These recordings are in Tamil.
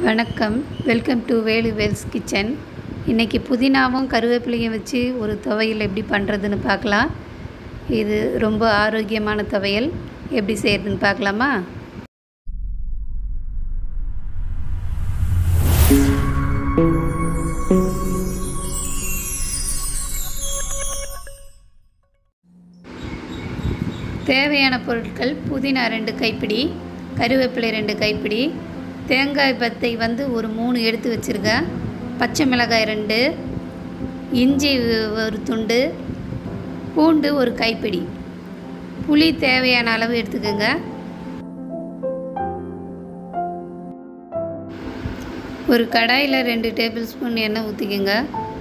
வணக்கம் welcome to Velu Vel's kitchen இன்றைக்கி புதினாவும் கருவேப்பிலையும் வச்சு ஒரு துவையல் எப்படி பண்ணுறதுன்னு பார்க்கலாம் இது ரொம்ப ஆரோக்கியமான துவையல் எப்படி செய்கிறதுன்னு பார்க்கலாமா தேவையான பொருட்கள் புதினா ரெண்டு கைப்பிடி கருவேப்பிலை ரெண்டு கைப்பிடி தேங்காய் பத்தை வந்து ஒரு மூணு எடுத்து வச்சுருக்கேன் பச்சை மிளகாய் ரெண்டு இஞ்சி ஒரு துண்டு பூண்டு ஒரு கைப்பிடி புளி தேவையான அளவு எடுத்துக்கோங்க ஒரு கடாயில் ரெண்டு டேபிள் ஸ்பூன் எண்ணெய் ஊற்றிக்கோங்க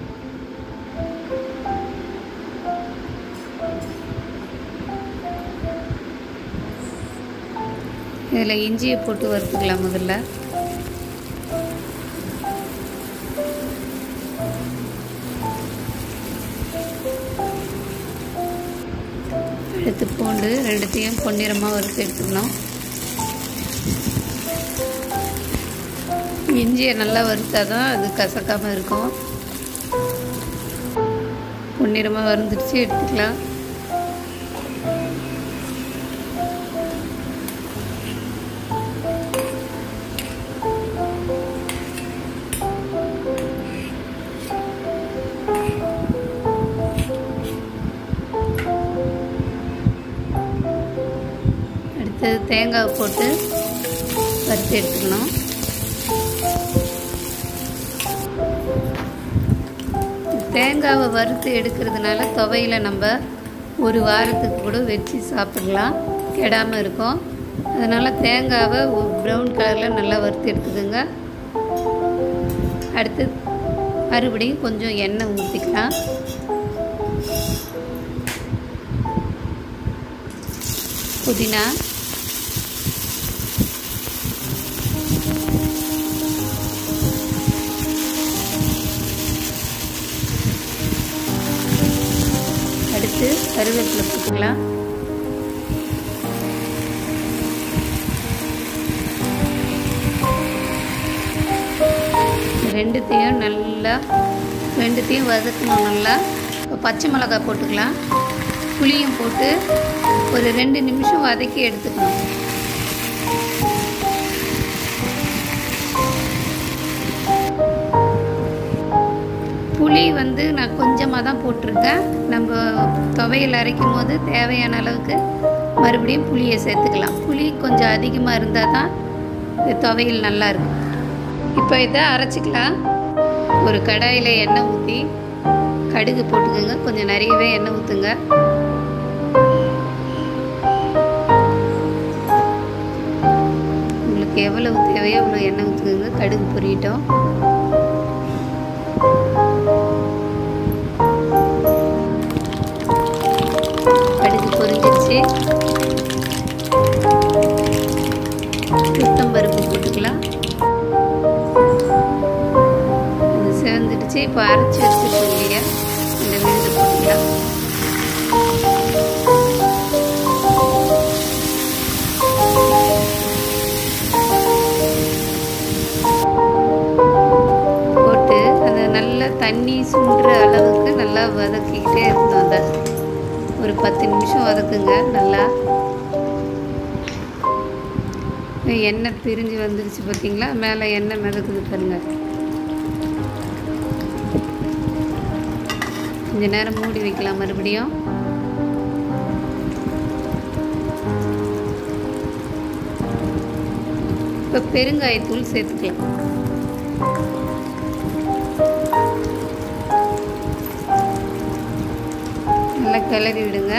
இதில் இஞ்சியை போட்டு வறுத்துக்கலாம் முதல்ல அடுத்து பூண்டு ரெண்டுத்தையும் பொன்னிறமாக வறுத்து எடுத்துக்கணும் இஞ்சியை நல்லா வறுத்தா தான் அது கசக்காமல் இருக்கும் பொன்னிறமாக வறுந்துடுச்சு எடுத்துக்கலாம் அடுத்தது தேங்காய் போட்டு வறுத்து எடுத்துக்கணும் தேங்காவை வறுத்து எடுக்கிறதுனால துவையில் நம்ம ஒரு வாரத்துக்கு கூட வச்சு சாப்பிடலாம் கெடாமல் இருக்கும் அதனால் தேங்காவை ப்ரௌன் கலரில் நல்லா வறுத்து எடுத்துக்கோங்க அடுத்து மறுபடியும் கொஞ்சம் எண்ணெய் ஊற்றிக்கலாம் புதினா அடுத்து கருவேப்பிலை போட்டுக்கலாம் ரெண்டுத்தையும் நல்லா ரெண்டுத்தையும் வதக்கணும் நல்லா இப்போ பச்சை மிளகாய் போட்டுக்கலாம் புளியும் போட்டு ஒரு ரெண்டு நிமிஷம் வதக்கி எடுத்துக்கணும் புளி வந்து நான் கொஞ்சமாக தான் போட்டிருக்கேன் நம்ம துவையல் அரைக்கும் போது தேவையான அளவுக்கு மறுபடியும் புளியை சேர்த்துக்கலாம் புளி கொஞ்சம் அதிகமாக இருந்தால் தான் துவையல் நல்லா இருக்கும் இப்போ இதை அரைச்சிக்கலாம் ஒரு கடாயில் எண்ணெய் ஊற்றி கடுகு போட்டுக்கோங்க கொஞ்சம் நிறையவே எண்ணெய் ஊற்றுங்க உங்களுக்கு எவ்வளவு தேவையோ அவ்வளோ எண்ணெய் ஊற்றுக்கோங்க கடுகு பொரியட்டும் கடுகு பொரிஞ்சிருச்சு சுத்தம் பருப்பு போட்டுக்கலாம் அது சிவந்துடுச்சு இப்போ அரைச்சி வச்சுருக்கோம் இல்லையா இந்த விழுது போட்டுக்கலாம் போட்டு அதை நல்லா தண்ணி சுண்டுற அளவுக்கு நல்லா வதக்கிக்கிட்டே இருக்கணும் அதை ஒரு பத்து நிமிஷம் வதக்குங்க நல்லா எண்ணெய் பிரிஞ்சு வந்துருச்சு பார்த்தீங்களா மேலே எண்ணெய் மிதக்குது பாருங்க கொஞ்ச நேரம் மூடி வைக்கலாம் மறுபடியும் இப்போ பெருங்காயத்தூள் சேர்த்துக்கலாம் நல்லா கிளறி விடுங்க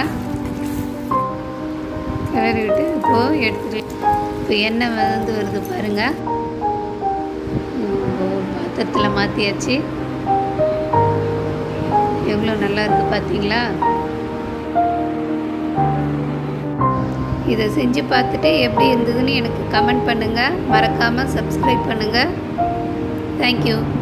கிளறி விட்டு இப்போது எடுத்துக்கலாம் இப்போ எண்ணெய் வந்து வருது பாருங்கள் ஒரு பாத்திரத்தில் மாற்றியாச்சு எவ்வளோ நல்லா இருக்குது பார்த்தீங்களா இதை செஞ்சு பார்த்துட்டு எப்படி இருந்ததுன்னு எனக்கு கமெண்ட் பண்ணுங்கள் மறக்காமல் சப்ஸ்கிரைப் பண்ணுங்கள் தேங்க்யூ